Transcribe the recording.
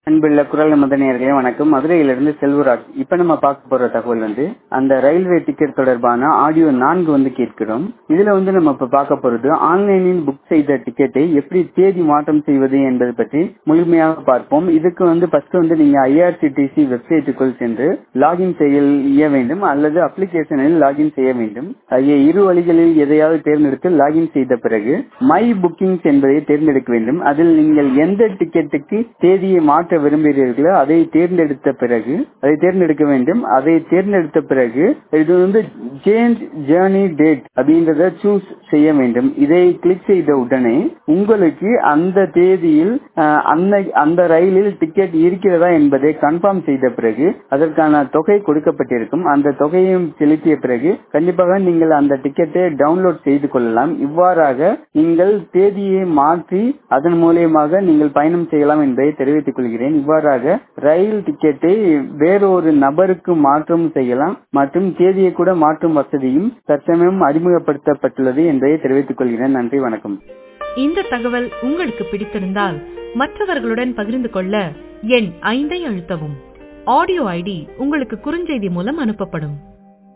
அன்புள்ள குரல் மதனியர்களே வணக்கம் மதுரையிலிருந்து செல்வராஜ் இப்ப நம்ம பார்க்க போற தகவல் வந்து அந்த ரயில்வே டிக்கெட் தொடர்பான ஆடியோ நான்கு வந்து கேட்கிறோம் இதுல வந்து நம்ம இப்ப பார்க்க போறது ஆன்லைனில் புக் செய்த டிக்கெட்டை எப்படி தேதி மாற்றம் செய்வது என்பது பற்றி முழுமையாக பார்ப்போம் இதுக்கு வந்து ஃபர்ஸ்ட் வந்து நீங்க ஐஆர்சிடிசி வெப்சைட்டுக்குள் சென்று லாகின் செய்ய வேண்டும் அல்லது அப்ளிகேஷனில் லாகின் செய்ய வேண்டும் ஆகிய இரு வழிகளில் எதையாவது தேர்ந்தெடுத்து லாகின் செய்த பிறகு மை புக்கிங்ஸ் என்பதை தேர்ந்தெடுக்க வேண்டும் அதில் நீங்கள் எந்த டிக்கெட்டுக்கு தேதியை மாற்ற விரும்புகிறீர்களோ அதை தேர்ந்தெடுத்த பிறகு அதை தேர்ந்தெடுக்க வேண்டும் அதை தேர்ந்தெடுத்த பிறகு இது வந்து சேஞ்ச் ஜேர்னி டேட் அப்படின்றத சூஸ் செய்ய வேண்டும் இதை கிளிக் செய்த உடனே உங்களுக்கு அந்த தேதியில் அந்த அந்த ரயிலில் டிக்கெட் இருக்கிறதா என்பதை கன்ஃபார்ம் செய்த பிறகு அதற்கான தொகை கொடுக்கப்பட்டிருக்கும் அந்த தொகையும் செலுத்திய பிறகு கண்டிப்பாக நீங்கள் அந்த டிக்கெட்டை டவுன்லோட் செய்து கொள்ளலாம் இவ்வாறாக நீங்கள் தேதியை மாற்றி அதன் மூலியமாக நீங்கள் பயணம் செய்யலாம் என்பதை தெரிவித்துக் கொள்கிறேன் இவ்வாறாக ரயில் டிக்கெட்டை வேறொரு நபருக்கு மாற்றம் செய்யலாம் மற்றும் தேதியை கூட மாற்றும் வசதியும் தற்சமயம் அறிமுகப்படுத்தப்பட்டுள்ளது என்பதை தெரிவித்துக் கொள்கிறேன் நன்றி வணக்கம் இந்த தகவல் உங்களுக்கு பிடித்திருந்தால் மற்றவர்களுடன் பகிர்ந்து கொள்ள எண் ஐந்தை அழுத்தவும் ஆடியோ ஐடி உங்களுக்கு குறுஞ்செய்தி மூலம் அனுப்பப்படும்